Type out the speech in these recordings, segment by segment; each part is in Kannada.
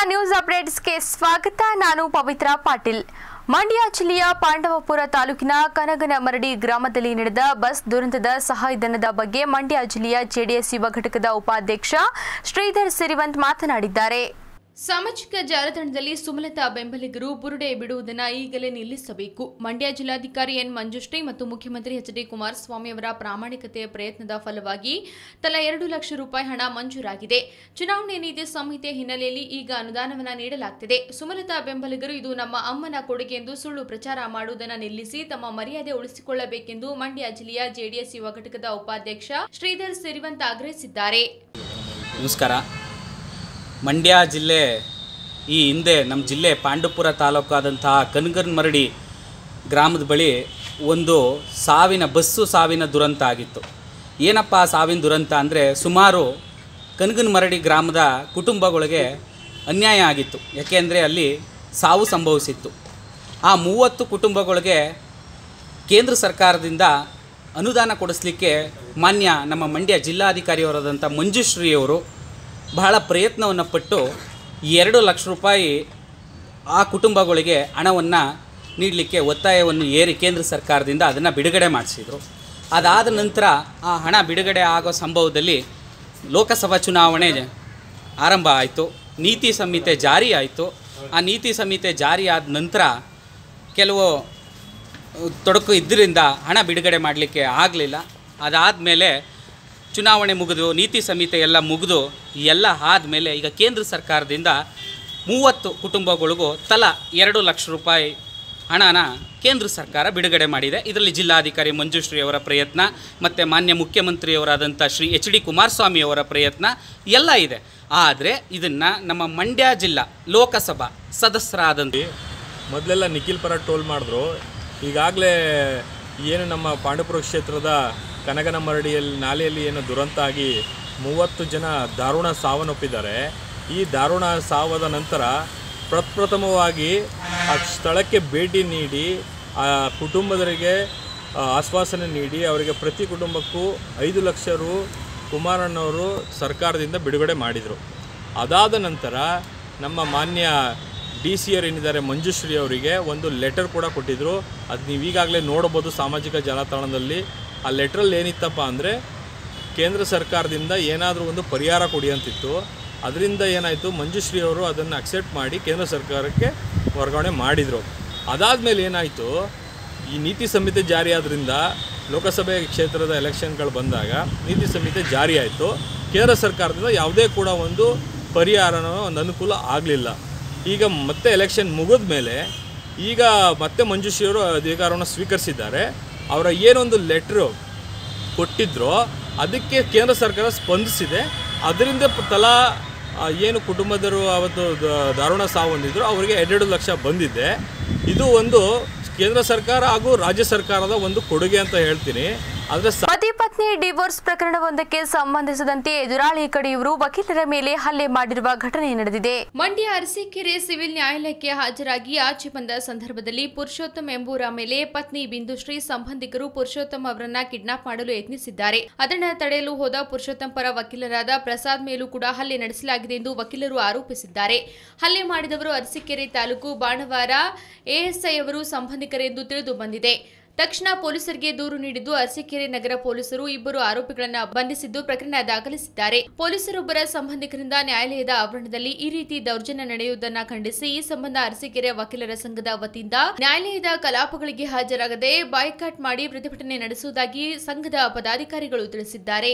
ನ್ಯೂಸ್ ಅಪ್ಡೇಟ್ಸ್ಗೆ ಸ್ವಾಗತ ನಾನು ಪವಿತ್ರ ಪಾಟೀಲ್ ಮಂಡ್ಯ ಜಿಲ್ಲೆಯ ಪಾಂಡವಪುರ ತಾಲೂಕಿನ ಕನಗನಮರಡಿ ಗ್ರಾಮದಲ್ಲಿ ನಡೆದ ಬಸ್ ದುರಂತದ ಸಹಾಯಧನದ ಬಗ್ಗೆ ಮಂಡ್ಯ ಜಿಲ್ಲೆಯ ಜೆಡಿಎಸ್ ಯುವ ಘಟಕದ ಉಪಾಧ್ಯಕ್ಷ ಶ್ರೀಧರ್ ಸಿರಿವಂತ್ ಮಾತನಾಡಿದ್ದಾರೆ ಸಾಮಾಜಿಕ ಜಾಲತಾಣದಲ್ಲಿ ಸುಮಲತಾ ಬೆಂಬಲಿಗರು ಬುರುಡೆ ಬಿಡುವುದನ್ನ ಈಗಲೇ ನಿಲ್ಲಿಸಬೇಕು ಮಂಡ್ಯ ಜಿಲ್ಲಾಧಿಕಾರಿ ಎನ್ ಮಂಜುಶ್ರೀ ಮತ್ತು ಮುಖ್ಯಮಂತ್ರಿ ಎಚ್ ಡಿ ಕುಮಾರಸ್ವಾಮಿ ಅವರ ಪ್ರಾಮಾಣಿಕತೆಯ ಪ್ರಯತ್ನದ ಫಲವಾಗಿ ತಲಾ ಎರಡು ಲಕ್ಷ ರೂಪಾಯಿ ಹಣ ಮಂಜೂರಾಗಿದೆ ಚುನಾವಣೆ ನೀತಿ ಸಂಹಿತೆ ಹಿನ್ನೆಲೆಯಲ್ಲಿ ಈಗ ಅನುದಾನವನ್ನ ನೀಡಲಾಗ್ತಿದೆ ಸುಮಲತಾ ಬೆಂಬಲಿಗರು ಇದು ನಮ್ಮ ಅಮ್ಮನ ಕೊಡುಗೆ ಎಂದು ಸುಳ್ಳು ಪ್ರಚಾರ ಮಾಡುವುದನ್ನು ನಿಲ್ಲಿಸಿ ತಮ್ಮ ಮರ್ಯಾದೆ ಉಳಿಸಿಕೊಳ್ಳಬೇಕೆಂದು ಮಂಡ್ಯ ಜಿಲ್ಲೆಯ ಜೆಡಿಎಸ್ ಯುವ ಘಟಕದ ಉಪಾಧ್ಯಕ್ಷ ಶ್ರೀಧರ್ ಸಿರಿವಂತ್ ಆಗ್ರಹಿಸಿದ್ದಾರೆ ನಮಸ್ಕಾರ ಮಂಡ್ಯ ಜಿಲ್ಲೆ ಈ ಹಿಂದೆ ನಮ್ಮ ಜಿಲ್ಲೆ ಪಾಂಡುಪುರ ತಾಲೂಕಾದಂತಹ ಕನಗನಮರಡಿ ಗ್ರಾಮದ ಬಳಿ ಒಂದು ಸಾವಿನ ಬಸ್ಸು ಸಾವಿನ ದುರಂತ ಆಗಿತ್ತು ಏನಪ್ಪ ಆ ಸಾವಿನ ದುರಂತ ಅಂದರೆ ಸುಮಾರು ಕನಗನಮರಡಿ ಗ್ರಾಮದ ಕುಟುಂಬಗಳಿಗೆ ಅನ್ಯಾಯ ಆಗಿತ್ತು ಯಾಕೆಂದರೆ ಅಲ್ಲಿ ಸಾವು ಸಂಭವಿಸಿತ್ತು ಆ ಮೂವತ್ತು ಕುಟುಂಬಗಳಿಗೆ ಕೇಂದ್ರ ಸರ್ಕಾರದಿಂದ ಅನುದಾನ ಕೊಡಿಸ್ಲಿಕ್ಕೆ ಮಾನ್ಯ ನಮ್ಮ ಮಂಡ್ಯ ಜಿಲ್ಲಾಧಿಕಾರಿಯವರಾದಂಥ ಮಂಜುಶ್ರೀಯವರು ಬಹಳ ಪ್ರಯತ್ನವನ್ನು ಪಟ್ಟು ಎರಡು ಲಕ್ಷ ರೂಪಾಯಿ ಆ ಕುಟುಂಬಗಳಿಗೆ ಹಣವನ್ನು ನೀಡಲಿಕ್ಕೆ ಒತ್ತಾಯವನ್ನು ಏರಿ ಕೇಂದ್ರ ಸರ್ಕಾರದಿಂದ ಅದನ್ನು ಬಿಡುಗಡೆ ಮಾಡಿಸಿದರು ಅದಾದ ನಂತರ ಆ ಹಣ ಬಿಡುಗಡೆ ಆಗೋ ಸಂಭವದಲ್ಲಿ ಲೋಕಸಭಾ ಚುನಾವಣೆ ಆರಂಭ ಆಯಿತು ನೀತಿ ಸಂಹಿತೆ ಜಾರಿ ಆಯಿತು ಆ ನೀತಿ ಸಂಹಿತೆ ಜಾರಿ ಆದ ನಂತರ ಕೆಲವು ತೊಡಕು ಇದ್ದರಿಂದ ಹಣ ಬಿಡುಗಡೆ ಮಾಡಲಿಕ್ಕೆ ಆಗಲಿಲ್ಲ ಅದಾದಮೇಲೆ ಚುನಾವಣೆ ಮುಗಿದು ನೀತಿ ಸಂಹಿತೆ ಎಲ್ಲ ಮುಗಿದು ಎಲ್ಲ ಆದಮೇಲೆ ಈಗ ಕೇಂದ್ರ ಸರ್ಕಾರದಿಂದ ಮೂವತ್ತು ಕುಟುಂಬಗಳಿಗೂ ತಲಾ ಎರಡು ಲಕ್ಷ ರೂಪಾಯಿ ಹಣನ ಕೇಂದ್ರ ಸರ್ಕಾರ ಬಿಡುಗಡೆ ಮಾಡಿದೆ ಇದರಲ್ಲಿ ಜಿಲ್ಲಾಧಿಕಾರಿ ಮಂಜುಶ್ರೀ ಅವರ ಪ್ರಯತ್ನ ಮತ್ತು ಮಾನ್ಯ ಮುಖ್ಯಮಂತ್ರಿಯವರಾದಂಥ ಶ್ರೀ ಎಚ್ ಡಿ ಕುಮಾರಸ್ವಾಮಿ ಅವರ ಪ್ರಯತ್ನ ಎಲ್ಲ ಇದೆ ಆದರೆ ಇದನ್ನು ನಮ್ಮ ಮಂಡ್ಯ ಜಿಲ್ಲಾ ಲೋಕಸಭಾ ಸದಸ್ಯರಾದಂಥ ಮೊದಲೆಲ್ಲ ನಿಖಿಲ್ ಪರ ಟೋಲ್ ಮಾಡಿದ್ರು ಈಗಾಗಲೇ ಏನು ನಮ್ಮ ಪಾಂಡುಪುರ ಕ್ಷೇತ್ರದ ಕನಗನಮರಡಿಯಲ್ಲಿ ನಾಲೆಯಲ್ಲಿ ಏನು ದುರಂತ ಆಗಿ ಮೂವತ್ತು ಜನ ದಾರುಣ ಸಾವನ್ನಪ್ಪಿದ್ದಾರೆ ಈ ದಾರುಣ ಸಾವದ ನಂತರ ಪ್ರಪ್ರಥಮವಾಗಿ ಆ ಸ್ಥಳಕ್ಕೆ ಭೇಟಿ ನೀಡಿ ಆ ಕುಟುಂಬದವರಿಗೆ ಆ, ಆಶ್ವಾಸನೆ ನೀಡಿ ಅವರಿಗೆ ಪ್ರತಿ ಕುಟುಂಬಕ್ಕೂ ಐದು ಲಕ್ಷ ರು ಕುಮಾರಣ್ಣವರು ಸರ್ಕಾರದಿಂದ ಬಿಡುಗಡೆ ಮಾಡಿದರು ಅದಾದ ನಂತರ ನಮ್ಮ ಮಾನ್ಯ ಡಿ ಸಿ ಆರ್ ಏನಿದ್ದಾರೆ ಮಂಜುಶ್ರೀ ಅವರಿಗೆ ಒಂದು ಲೆಟರ್ ಕೂಡ ಕೊಟ್ಟಿದ್ದರು ಅದು ನೀವು ಈಗಾಗಲೇ ನೋಡ್ಬೋದು ಸಾಮಾಜಿಕ ಜಾಲತಾಣದಲ್ಲಿ ಆ ಲೆಟ್ರಲ್ಲಿ ಏನಿತ್ತಪ್ಪ ಅಂದರೆ ಕೇಂದ್ರ ಸರ್ಕಾರದಿಂದ ಏನಾದರೂ ಒಂದು ಪರಿಹಾರ ಕೊಡಿ ಅಂತಿತ್ತು ಅದರಿಂದ ಏನಾಯಿತು ಮಂಜುಶ್ರೀ ಅವರು ಅದನ್ನು ಅಕ್ಸೆಪ್ಟ್ ಮಾಡಿ ಕೇಂದ್ರ ಸರ್ಕಾರಕ್ಕೆ ವರ್ಗಾವಣೆ ಮಾಡಿದರು ಅದಾದಮೇಲೆ ಏನಾಯಿತು ಈ ನೀತಿ ಸಂಹಿತೆ ಜಾರಿ ಆದ್ರಿಂದ ಲೋಕಸಭೆ ಕ್ಷೇತ್ರದ ಎಲೆಕ್ಷನ್ಗಳು ಬಂದಾಗ ನೀತಿ ಸಂಹಿತೆ ಜಾರಿ ಆಯಿತು ಕೇಂದ್ರ ಸರ್ಕಾರದಿಂದ ಯಾವುದೇ ಕೂಡ ಒಂದು ಪರಿಹಾರನೋ ಒಂದು ಅನುಕೂಲ ಆಗಲಿಲ್ಲ ಈಗ ಮತ್ತೆ ಎಲೆಕ್ಷನ್ ಮುಗಿದ ಮೇಲೆ ಈಗ ಮತ್ತೆ ಮಂಜುಶ್ರೀಯವರು ಅಧಿಕಾರವನ್ನು ಸ್ವೀಕರಿಸಿದ್ದಾರೆ ಅವರ ಏನೊಂದು ಲೆಟ್ರು ಕೊಟ್ಟಿದ್ರೋ ಅದಕ್ಕೆ ಕೇಂದ್ರ ಸರ್ಕಾರ ಸ್ಪಂದಿಸಿದೆ ಅದರಿಂದ ಪ- ತಲಾ ಆ, ಏನು ಕುಟುಂಬದರು ಅವತ್ತು ದ- ದಾರುಣ ಸಾವು ಹೊಂದಿದ್ರು ಅವರಿಗೆ ಎರಡೆರಡು ಲಕ್ಷ ಬಂದಿದೆ ಇದು ಒಂದು ಕೇಂದ್ರ ಸರ್ಕಾರ ಹಾಗೂ ರಾಜ್ಯ ಸರ್ಕಾರದ ಒಂದು ಕೊಡುಗೆ ಅಂತ ಹೇಳ್ತೀನಿ ಆದರೆ ಪತಿ ಪತ್ನಿ ಡಿವೋರ್ಸ್ ಪ್ರಕರಣವೊಂದಕ್ಕೆ ಸಂಬಂಧಿಸಿದಂತೆ ಎದುರಾಳಿ ಕಡೆಯವರು ವಕೀಲರ ಮೇಲೆ ಹಲ್ಲೆ ಮಾಡಿರುವ ಘಟನೆ ನಡೆದಿದೆ ಮಂಡ್ಯ ಅರಸೀಕೆರೆ ಸಿವಿಲ್ ನ್ಯಾಯಾಲಯಕ್ಕೆ ಹಾಜರಾಗಿ ಆಚೆ ಬಂದ ಸಂದರ್ಭದಲ್ಲಿ ಪುರುಷೋತ್ತಮ್ ಎಂಬುವರ ಮೇಲೆ ಪತ್ನಿ ಬಿಂದುಶ್ರೀ ಸಂಬಂಧಿಕರು ಪುರುಷೋತ್ತಮ್ ಅವರನ್ನ ಕಿಡ್ನಾಪ್ ಮಾಡಲು ಯತ್ನಿಸಿದ್ದಾರೆ ಅದನ್ನು ತಡೆಯಲು ಹೋದ ಪುರುಷೋತ್ತಮ್ ಪರ ವಕೀಲರಾದ ಪ್ರಸಾದ್ ಮೇಲೂ ಕೂಡ ಹಲ್ಲೆ ನಡೆಸಲಾಗಿದೆ ಎಂದು ವಕೀಲರು ಆರೋಪಿಸಿದ್ದಾರೆ ಹಲ್ಲೆ ಮಾಡಿದವರು ಅರಸೀಕೆರೆ ತಾಲೂಕು ಬಾಣವಾರ ಎಎಸ್ಐ ಅವರು ಸಂಬಂಧಿಕರೆಂದು ತಿಳಿದು ಬಂದಿದೆ ತಕ್ಷಣ ಪೊಲೀಸರಿಗೆ ದೂರು ನೀಡಿದ್ದು ಅರಸೀಕೆರೆ ನಗರ ಪೊಲೀಸರು ಇಬ್ಬರು ಆರೋಪಿಗಳನ್ನ ಬಂಧಿಸಿದ್ದು ಪ್ರಕರಣ ದಾಖಲಿಸಿದ್ದಾರೆ ಪೊಲೀಸರೊಬ್ಬರ ಸಂಬಂಧಿಕರಿಂದ ನ್ಯಾಯಾಲಯದ ಆವರಣದಲ್ಲಿ ಈ ರೀತಿ ದೌರ್ಜನ್ಯ ನಡೆಯುವುದನ್ನ ಖಂಡಿಸಿ ಈ ಸಂಬಂಧ ಅರಸೀಕೆರೆ ವಕೀಲರ ಸಂಘದ ವತಿಯಿಂದ ನ್ಯಾಯಾಲಯದ ಕಲಾಪಗಳಿಗೆ ಹಾಜರಾಗದೆ ಬಾಯ್ಕಾಟ್ ಮಾಡಿ ಪ್ರತಿಭಟನೆ ನಡೆಸುವುದಾಗಿ ಸಂಘದ ಪದಾಧಿಕಾರಿಗಳು ತಿಳಿಸಿದ್ದಾರೆ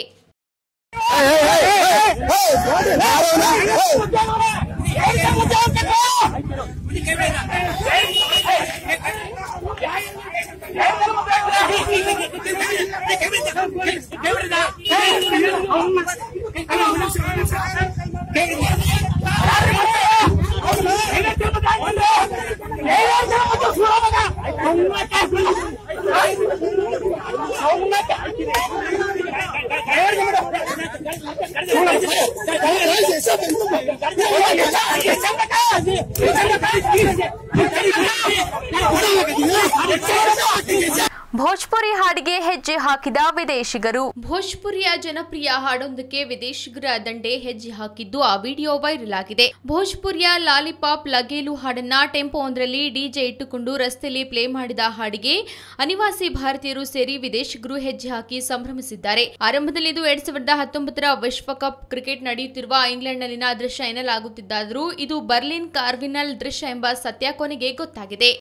ಭೋಜ್ಪುರಿ ಹಾಡಿಗೆ ಹೆಜ್ಜೆ ಹೆಜ್ಜೆ ಹಾಕಿದ ವಿದೇಶಿಗರು ಭೋಜ್ಪುರಿಯ ಜನಪ್ರಿಯ ಹಾಡೊಂದಕ್ಕೆ ವಿದೇಶಿಗರ ದಂಡೆ ಹೆಜ್ಜೆ ಹಾಕಿದ್ದು ಆ ವಿಡಿಯೋ ವೈರಲ್ ಆಗಿದೆ ಭೋಜ್ಪುರಿಯ ಲಾಲಿಪಾಪ್ ಲಗೇಲು ಹಾಡನ್ನ ಟೆಂಪೋ ಒಂದರಲ್ಲಿ ಡಿಜೆ ಇಟ್ಟುಕೊಂಡು ರಸ್ತೆಯಲ್ಲಿ ಪ್ಲೇ ಮಾಡಿದ ಹಾಡಿಗೆ ಅನಿವಾಸಿ ಭಾರತೀಯರು ಸೇರಿ ವಿದೇಶಿಗರು ಹೆಜ್ಜೆ ಹಾಕಿ ಸಂಭ್ರಮಿಸಿದ್ದಾರೆ ಆರಂಭದಲ್ಲಿ ಇದು ಎರಡ್ ಸಾವಿರದ ಹತ್ತೊಂಬತ್ತರ ವಿಶ್ವಕಪ್ ಕ್ರಿಕೆಟ್ ನಡೆಯುತ್ತಿರುವ ಇಂಗ್ಲೆಂಡ್ನಲ್ಲಿನ ದೃಶ್ಯ ಎನ್ನಲಾಗುತ್ತಿದ್ದಾದರೂ ಇದು ಬರ್ಲಿನ್ ಕಾರ್ವಿನಲ್ ದೃಶ್ಯ ಎಂಬ ಸತ್ಯ ಕೊನೆಗೆ ಗೊತ್ತಾಗಿದೆ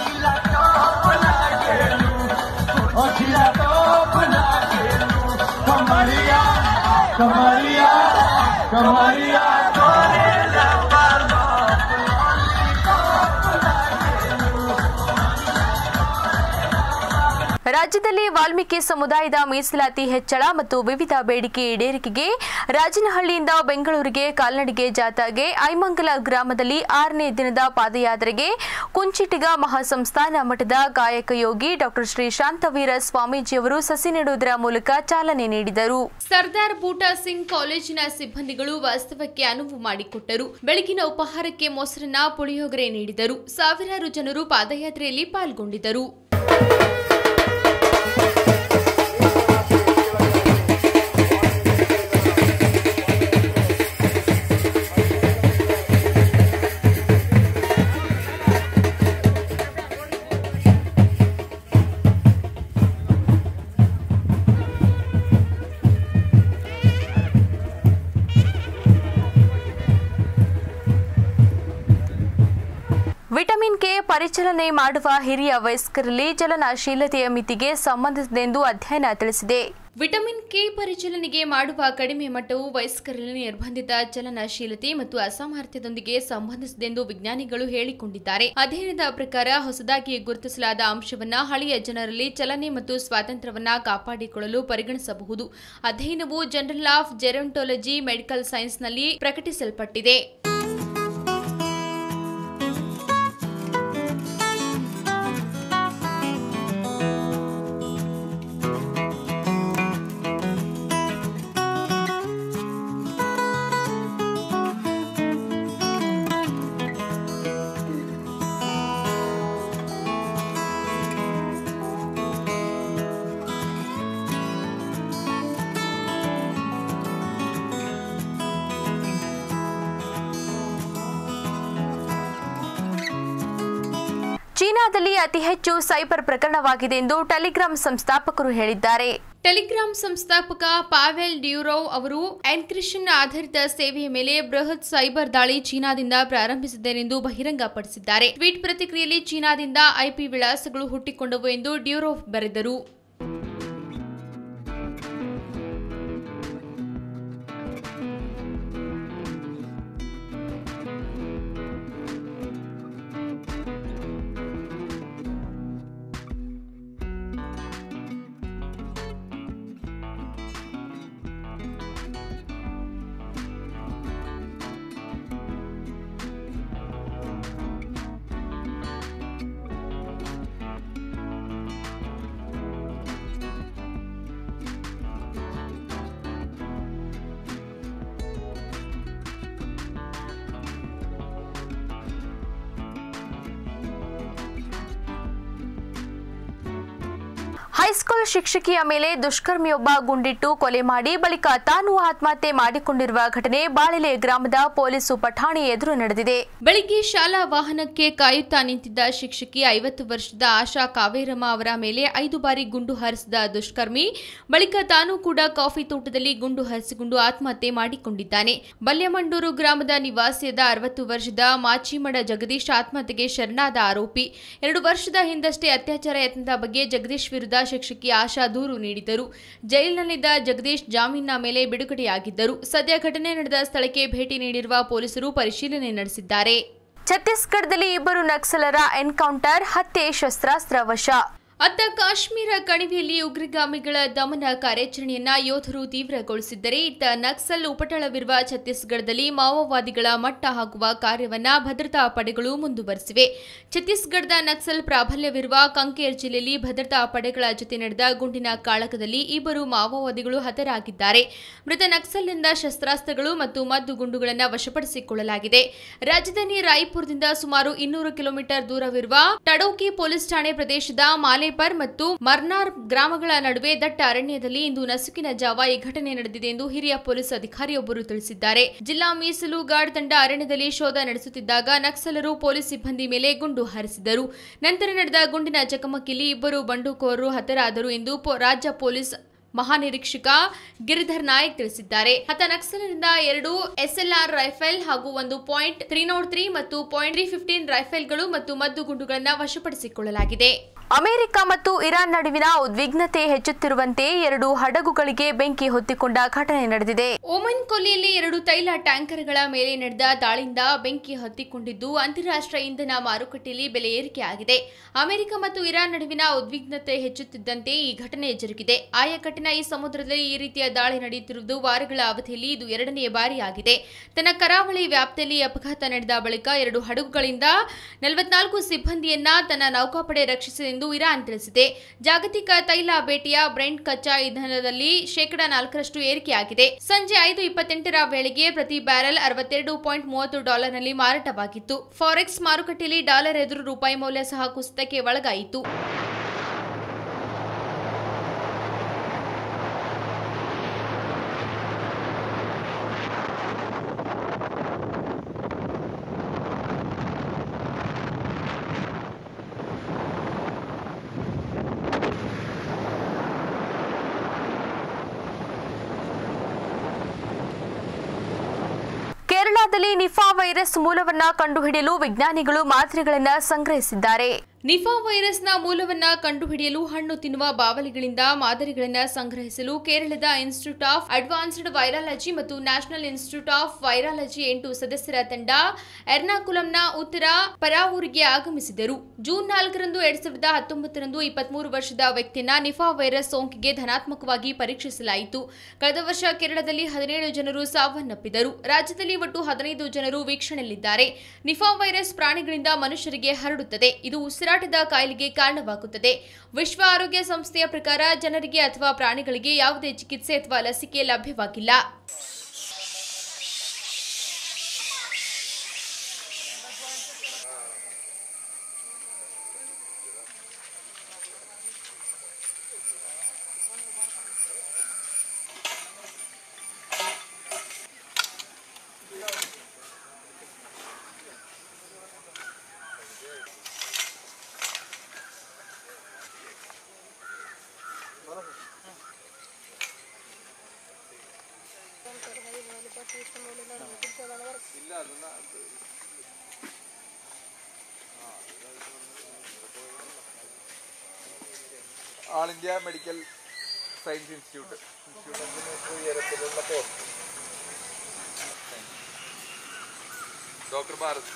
ರಾಜ್ಯದಲ್ಲಿ ವಾಲ್ಮೀಕಿ ಸಮುದಾಯದ ಮೀಸಲಾತಿ ಹೆಚ್ಚಳ ಮತ್ತು ವಿವಿಧ ಬೇಡಿಕೆ ಈಡೇರಿಕೆಗೆ ರಾಜನಹಳ್ಳಿಯಿಂದ ಬೆಂಗಳೂರಿಗೆ ಕಾಲ್ನಡಿಗೆ ಜಾಥಾಗೆ ಐಮಂಗಲ ಗ್ರಾಮದಲ್ಲಿ ಆರನೇ ದಿನದ ಪಾದಯಾತ್ರೆಗೆ ಕುಂಚಿಟಿಗ ಮಹಾಸಂಸ್ಥಾನ ಮಠದ ಗಾಯಕ ಯೋಗಿ ಡಾಕ್ಟರ್ ಶ್ರೀ ಶಾಂತವೀರ ಸ್ವಾಮೀಜಿಯವರು ಸಸಿ ನೆಡುವುದರ ಮೂಲಕ ಚಾಲನೆ ನೀಡಿದರು ಸರ್ದಾರ್ ಬೂಟಾ ಸಿಂಗ್ ಕಾಲೇಜಿನ ಸಿಬ್ಬಂದಿಗಳು ವಾಸ್ತವಕ್ಕೆ ಅನುವು ಮಾಡಿಕೊಟ್ಟರು ಬೆಳಗಿನ ಉಪಹಾರಕ್ಕೆ ಮೊಸರನ್ನ ಪುಳಿಯೋಗರೆ ನೀಡಿದರು ಸಾವಿರಾರು ಜನರು ಪಾದಯಾತ್ರೆಯಲ್ಲಿ ಪಾಲ್ಗೊಂಡಿದ್ದರು ವಿಟಮಿನ್ ಕೆ ಪರಿಚಲನೆ ಮಾಡುವ ಹಿರಿಯ ವಯಸ್ಕರಲ್ಲಿ ಚಲನಶೀಲತೆಯ ಮಿತಿಗೆ ಸಂಬಂಧಿಸಿದೆಂದು ಅಧ್ಯಯನ ತಿಳಿಸಿದೆ ವಿಟಮಿನ್ ಕೆ ಪರಿಚಲನೆಗೆ ಮಾಡುವ ಕಡಿಮೆ ಮಟ್ಟವು ವಯಸ್ಕರಲ್ಲಿ ನಿರ್ಬಂಧಿತ ಚಲನಶೀಲತೆ ಮತ್ತು ಅಸಾಮರ್ಥ್ಯದೊಂದಿಗೆ ಸಂಬಂಧಿಸಿದೆಂದು ವಿಜ್ಞಾನಿಗಳು ಹೇಳಿಕೊಂಡಿದ್ದಾರೆ ಅಧ್ಯಯನದ ಪ್ರಕಾರ ಹೊಸದಾಗಿ ಗುರುತಿಸಲಾದ ಅಂಶವನ್ನ ಹಳೆಯ ಜನರಲ್ಲಿ ಚಲನೆ ಮತ್ತು ಸ್ವಾತಂತ್ರ್ಯವನ್ನ ಕಾಪಾಡಿಕೊಳ್ಳಲು ಪರಿಗಣಿಸಬಹುದು ಅಧ್ಯಯನವು ಜನರಲ್ ಆಫ್ ಜೆರಂಟೋಲಜಿ ಮೆಡಿಕಲ್ ಸೈನ್ಸ್ನಲ್ಲಿ ಪ್ರಕಟಿಸಲ್ಪಟ್ಟಿದೆ ಚೀನಾದಲ್ಲಿ ಅತಿ ಹೆಚ್ಚು ಸೈಬರ್ ಪ್ರಕರಣವಾಗಿದೆ ಎಂದು ಟೆಲಿಗ್ರಾಮ್ ಸಂಸ್ಥಾಪಕರು ಹೇಳಿದ್ದಾರೆ ಟೆಲಿಗ್ರಾಮ್ ಸಂಸ್ಥಾಪಕ ಪಾವೆಲ್ ಡ್ಯೂರೋವ್ ಅವರು ಎನ್ಕ್ರಿಪ್ಷನ್ ಆಧಾರಿತ ಸೇವೆಯ ಮೇಲೆ ಬೃಹತ್ ಸೈಬರ್ ದಾಳಿ ಚೀನಾದಿಂದ ಪ್ರಾರಂಭಿಸಿದ್ದೇನೆಂದು ಬಹಿರಂಗಪಡಿಸಿದ್ದಾರೆ ಟ್ವೀಟ್ ಪ್ರತಿಕ್ರಿಯೆಯಲ್ಲಿ ಚೀನಾದಿಂದ ಐಪಿ ವಿಳಾಸಗಳು ಹುಟ್ಟಿಕೊಂಡವು ಎಂದು ಡ್ಯೂರೋವ್ ಬರೆದರು ಹೈಸ್ಕೂಲ್ ಶಿಕ್ಷಕಿಯ ಮೇಲೆ ದುಷ್ಕರ್ಮಿಯೊಬ್ಬ ಗುಂಡಿಟ್ಟು ಕೊಲೆ ಮಾಡಿ ಬಳಿಕ ತಾನು ಆತ್ಮಹತ್ಯೆ ಮಾಡಿಕೊಂಡಿರುವ ಘಟನೆ ಬಾಳೆಲೆ ಗ್ರಾಮದ ಪೊಲೀಸು ಪಠಾಣಿ ಎದುರು ನಡೆದಿದೆ ಬೆಳಿಗ್ಗೆ ಶಾಲಾ ವಾಹನಕ್ಕೆ ಕಾಯುತ್ತಾ ನಿಂತಿದ್ದ ಶಿಕ್ಷಕಿ ಐವತ್ತು ವರ್ಷದ ಆಶಾ ಕಾವೇರಮ್ಮ ಅವರ ಮೇಲೆ ಐದು ಬಾರಿ ಗುಂಡು ಹಾರಿಸಿದ ದುಷ್ಕರ್ಮಿ ಬಳಿಕ ತಾನು ಕೂಡ ಕಾಫಿ ತೋಟದಲ್ಲಿ ಗುಂಡು ಹಾರಿಸಿಕೊಂಡು ಆತ್ಮಹತ್ಯೆ ಮಾಡಿಕೊಂಡಿದ್ದಾನೆ ಬಲ್ಯಮಂಡೂರು ಗ್ರಾಮದ ನಿವಾಸಿಯಾದ ಅರವತ್ತು ವರ್ಷದ ಮಾಚಿಮಡ ಜಗದೀಶ್ ಆತ್ಮಹತ್ಯೆಗೆ ಶರಣಾದ ಆರೋಪಿ ಎರಡು ವರ್ಷದ ಹಿಂದಷ್ಟೇ ಅತ್ಯಾಚಾರ ಯತ್ನದ ಬಗ್ಗೆ ಜಗದೀಶ್ ವಿರುದ್ಧ ಶಿಕ್ಷಕಿ ಆಶಾ ದೂರು ನೀಡಿದ್ದರು ಜೈಲಿನಲ್ಲಿದ್ದ ಜಗದೀಶ್ ಜಾಮೀನಿನ ಮೇಲೆ ಬಿಡುಗಡೆಯಾಗಿದ್ದರು ಸದ್ಯ ಘಟನೆ ನಡೆದ ಸ್ಥಳಕ್ಕೆ ಭೇಟಿ ನೀಡಿರುವ ಪೊಲೀಸರು ಪರಿಶೀಲನೆ ನಡೆಸಿದ್ದಾರೆ ಛತ್ತೀಸ್ಗಢದಲ್ಲಿ ಇಬ್ಬರು ನಕ್ಸಲರ ಎನ್ಕೌಂಟರ್ ಹತ್ಯೆ ಶಸ್ತ್ರಾಸ್ತ್ರ ವಶ ಅತ್ತ ಕಾಶ್ಮೀರ ಕಣಿವೆಯಲ್ಲಿ ಉಗ್ರಗಾಮಿಗಳ ದಮನ ಕಾರ್ಯಾಚರಣೆಯನ್ನ ಯೋಧರು ತೀವ್ರಗೊಳಿಸಿದ್ದರೆ ಇತ್ತ ನಕ್ಸಲ್ ಉಪಟಳವಿರುವ ಛತ್ತೀಸ್ಗಢದಲ್ಲಿ ಮಾವೋವಾದಿಗಳ ಮಟ್ಟ ಹಾಕುವ ಕಾರ್ಯವನ್ನ ಭದ್ರತಾ ಪಡೆಗಳು ಮುಂದುವರೆಸಿವೆ ಛತ್ತೀಸ್ಗಢದ ನಕ್ಸಲ್ ಪ್ರಾಬಲ್ಯವಿರುವ ಕಂಕೇರ್ ಜಿಲ್ಲೆಯಲ್ಲಿ ಭದ್ರತಾ ಪಡೆಗಳ ಜೊತೆ ನಡೆದ ಗುಂಡಿನ ಕಾಳಕದಲ್ಲಿ ಇಬ್ಬರು ಮಾವೋವಾದಿಗಳು ಹತರಾಗಿದ್ದಾರೆ ಮೃತ ನಕ್ಸಲ್ನಿಂದ ಶಸ್ತ್ರಾಸ್ತ್ರಗಳು ಮತ್ತು ಮದ್ದು ಗುಂಡುಗಳನ್ನು ವಶಪಡಿಸಿಕೊಳ್ಳಲಾಗಿದೆ ರಾಜಧಾನಿ ರಾಯ್ಪುರದಿಂದ ಸುಮಾರು ಇನ್ನೂರು ಕಿಲೋಮೀಟರ್ ದೂರವಿರುವ ಟಡೋಕಿ ಪೊಲೀಸ್ ಠಾಣೆ ಪ್ರದೇಶದ ಮಾಲೆ ಮಾಲೇಪರ್ ಮತ್ತು ಮರ್ನಾರ್ ಗ್ರಾಮಗಳ ನಡುವೆ ದಟ್ಟ ಅರಣ್ಯದಲ್ಲಿ ಇಂದು ನಸುಕಿನ ಜಾವ ಈ ಘಟನೆ ನಡೆದಿದೆ ಎಂದು ಹಿರಿಯ ಪೊಲೀಸ್ ಅಧಿಕಾರಿಯೊಬ್ಬರು ತಿಳಿಸಿದ್ದಾರೆ ಜಿಲ್ಲಾ ಮೀಸಲು ಗಾರ್ಡ್ ತಂಡ ಅರಣ್ಯದಲ್ಲಿ ಶೋಧ ನಡೆಸುತ್ತಿದ್ದಾಗ ನಕ್ಸಲರು ಪೊಲೀಸ್ ಸಿಬ್ಬಂದಿ ಮೇಲೆ ಗುಂಡು ಹಾರಿಸಿದರು ನಂತರ ನಡೆದ ಗುಂಡಿನ ಚಕಮಕಿಯಲ್ಲಿ ಇಬ್ಬರು ಬಂಡುಕೋರರು ಹತರಾದರು ಎಂದು ಪೊ- ರಾಜ್ಯ ಪೊಲೀಸ್ ಮಹಾನಿರೀಕ್ಷಕ ಗಿರಿಧರ್ ನಾಯಕ್ ತಿಳಿಸಿದ್ದಾರೆ ಹತ ನಕ್ಸಲರಿಂದ ಎರಡು ಎಸ್ಎಲ್ಆರ್ ರೈಫಲ್ ಹಾಗೂ ಒಂದು ಪಾಯಿಂಟ್ ತ್ರೀ ನೋಟ್ ತ್ರೀ ಮತ್ತು ಪಾಯಿಂಟ್ ತ್ರೀ ಫಿಫ್ಟೀನ್ ರೈಫಲ್ಗಳು ಮತ್ತು ಮದ್ದು ಗುಂಡುಗಳನ್ನು ವಶಪಡಿಸಿಕೊಳ್ಳಲಾಗಿದೆ ಅಮೆರಿಕ ಮತ್ತು ಇರಾನ್ ನಡುವಿನ ಉದ್ವಿಗ್ನತೆ ಹೆಚ್ಚುತ್ತಿರುವಂತೆ ಎರಡು ಹಡಗುಗಳಿಗೆ ಬೆಂಕಿ ಹೊತ್ತಿಕೊಂಡ ಘಟನೆ ನಡೆದಿದೆ ಒಮನ್ ಕೊಲ್ಲಿಯಲ್ಲಿ ಎರಡು ತೈಲ ಟ್ಯಾಂಕರ್ಗಳ ಮೇಲೆ ನಡೆದ ದಾಳಿಯಿಂದ ಬೆಂಕಿ ಹೊತ್ತಿಕೊಂಡಿದ್ದು ಅಂತಾರಾಷ್ಟ್ರೀಯ ಇಂಧನ ಮಾರುಕಟ್ಟೆಯಲ್ಲಿ ಬೆಲೆ ಏರಿಕೆಯಾಗಿದೆ ಅಮೆರಿಕ ಮತ್ತು ಇರಾನ್ ನಡುವಿನ ಉದ್ವಿಗ್ನತೆ ಹೆಚ್ಚುತ್ತಿದ್ದಂತೆ ಈ ಘಟನೆ ಜರುಗಿದೆ ಆಯಕಟ್ಟಿನ ಈ ಸಮುದ್ರದಲ್ಲಿ ಈ ರೀತಿಯ ದಾಳಿ ನಡೆಯುತ್ತಿರುವುದು ವಾರಗಳ ಅವಧಿಯಲ್ಲಿ ಇದು ಎರಡನೆಯ ಬಾರಿಯಾಗಿದೆ ತನ್ನ ಕರಾವಳಿ ವ್ಯಾಪ್ತಿಯಲ್ಲಿ ಈ ಅಪಘಾತ ನಡೆದ ಬಳಿಕ ಎರಡು ಹಡಗುಗಳಿಂದ ನಲವತ್ನಾಲ್ಕು ಸಿಬ್ಬಂದಿಯನ್ನ ತನ್ನ ನೌಕಾಪಡೆ ರಕ್ಷಿಸಿದೆ ಎಂದು ಇರಾನ್ ತಿಳಿಸಿದೆ ಜಾಗತಿಕ ತೈಲ ಭೇಟಿಯ ಬ್ರೆಂಟ್ ಕಚ್ಚಾ ಇಂಧನದಲ್ಲಿ ಶೇಕಡಾ ನಾಲ್ಕರಷ್ಟು ಏರಿಕೆಯಾಗಿದೆ ಸಂಜೆ ಐದು ಇಪ್ಪತ್ತೆಂಟರ ವೇಳೆಗೆ ಪ್ರತಿ ಬ್ಯಾರೆಲ್ ಅರವತ್ತೆರಡು ಪಾಯಿಂಟ್ ಮೂವತ್ತು ಡಾಲರ್ನಲ್ಲಿ ಮಾರಾಟವಾಗಿತ್ತು ಫಾರೆಕ್ಸ್ ಮಾರುಕಟ್ಟೆಯಲ್ಲಿ ಡಾಲರ್ ಎದುರು ರೂಪಾಯಿ ಮೌಲ್ಯ ಸಹ ಕುಸಿತಕ್ಕೆ ಒಳಗಾಯಿತು ಕೇರಳದಲ್ಲಿ ನಿಫಾ ವೈರಸ್ ಮೂಲವನ್ನ ಕಂಡುಹಿಡಿಯಲು ವಿಜ್ಞಾನಿಗಳು ಮಾದರಿಗಳನ್ನು ಸಂಗ್ರಹಿಸಿದ್ದಾರೆ ನಿಫಾ ವೈರಸ್ನ ಮೂಲವನ್ನ ಕಂಡುಹಿಡಿಯಲು ಹಣ್ಣು ತಿನ್ನುವ ಬಾವಲಿಗಳಿಂದ ಮಾದರಿಗಳನ್ನು ಸಂಗ್ರಹಿಸಲು ಕೇರಳದ ಇನ್ಸ್ಟಿಟ್ಯೂಟ್ ಆಫ್ ಅಡ್ವಾನ್ಸ್ಡ್ ವೈರಾಲಜಿ ಮತ್ತು ನ್ಯಾಷನಲ್ ಇನ್ಸ್ಟಿಟ್ಯೂಟ್ ಆಫ್ ವೈರಾಲಜಿ ಎಂಟು ಸದಸ್ಯರ ತಂಡ ಎರ್ನಾಕುಲಂನ ಉತ್ತರ ಪರಾವೂರಿಗೆ ಆಗಮಿಸಿದರು ಜೂನ್ ನಾಲ್ಕರಂದು ಎರಡ್ ಸಾವಿರದ ಹತ್ತೊಂಬತ್ತರಂದು ಇಪ್ಪತ್ಮೂರು ವರ್ಷದ ವ್ಯಕ್ತಿಯನ್ನ ನಿಫಾ ವೈರಸ್ ಸೋಂಕಿಗೆ ಧನಾತ್ಮಕವಾಗಿ ಪರೀಕ್ಷಿಸಲಾಯಿತು ಕಳೆದ ವರ್ಷ ಕೇರಳದಲ್ಲಿ ಹದಿನೇಳು ಜನರು ಸಾವನ್ನಪ್ಪಿದರು ರಾಜ್ಯದಲ್ಲಿ ಒಟ್ಟು ಹದಿನೈದು ಜನರು ವೀಕ್ಷಣೆಯಲ್ಲಿದ್ದಾರೆ ನಿಫಾ ವೈರಸ್ ಪ್ರಾಣಿಗಳಿಂದ ಮನುಷ್ಯರಿಗೆ ಹರಡುತ್ತದೆ ಇದು ಉಸಿರಾಟದ ಕಾಯಿಲೆಗೆ ಕಾರಣವಾಗುತ್ತದೆ ವಿಶ್ವ ಆರೋಗ್ಯ ಸಂಸ್ಥೆಯ ಪ್ರಕಾರ ಜನರಿಗೆ ಅಥವಾ ಪ್ರಾಣಿಗಳಿಗೆ ಯಾವುದೇ ಚಿಕಿತ್ಸೆ ಅಥವಾ ಲಸಿಕೆ ಲಭ್ಯವಾಗಿಲ್ಲ all India medical science institute institute ഉയരത്തിലുള്ള പോസ്റ്റ് ഡോക്ടർ ഭാരത്